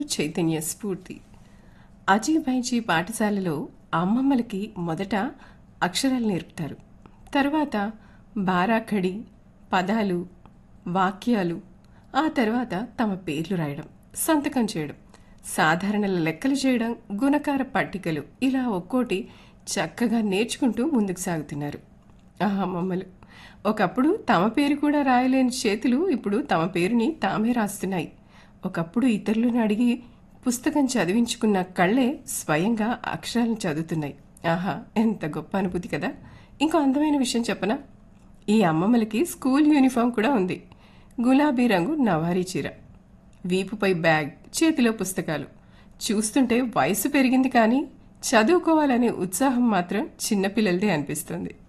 చైతన్య స్ఫూర్తి అజీబైజీ పాఠశాలలో అమ్మమ్మలకి మొదట అక్షరాలు నేర్పుతారు తర్వాత బారాఖడి పదాలు వాక్యాలు ఆ తర్వాత తమ పేర్లు రాయడం సంతకం చేయడం సాధారణ లెక్కలు చేయడం గుణకార పట్టికలు ఇలా ఒక్కోటి చక్కగా నేర్చుకుంటూ ముందుకు సాగుతున్నారు ఆ అమ్మమ్మలు ఒకప్పుడు తమ పేరు కూడా రాయలేని చేతులు ఇప్పుడు తమ పేరుని తామే రాస్తున్నాయి ఒకప్పుడు ఇతరులను అడిగి పుస్తకం చదివించుకున్న కళ్ళే స్వయంగా అక్షరాలను చదువుతున్నాయి ఆహా ఎంత గొప్ప అనుభూతి కదా ఇంకో అందమైన విషయం చెప్పనా ఈ అమ్మమ్మలకి స్కూల్ యూనిఫామ్ కూడా ఉంది గులాబీ రంగు నవారీ చీర వీపుపై బ్యాగ్ చేతిలో పుస్తకాలు చూస్తుంటే వయసు పెరిగింది కానీ చదువుకోవాలనే ఉత్సాహం మాత్రం చిన్నపిల్లలదే అనిపిస్తుంది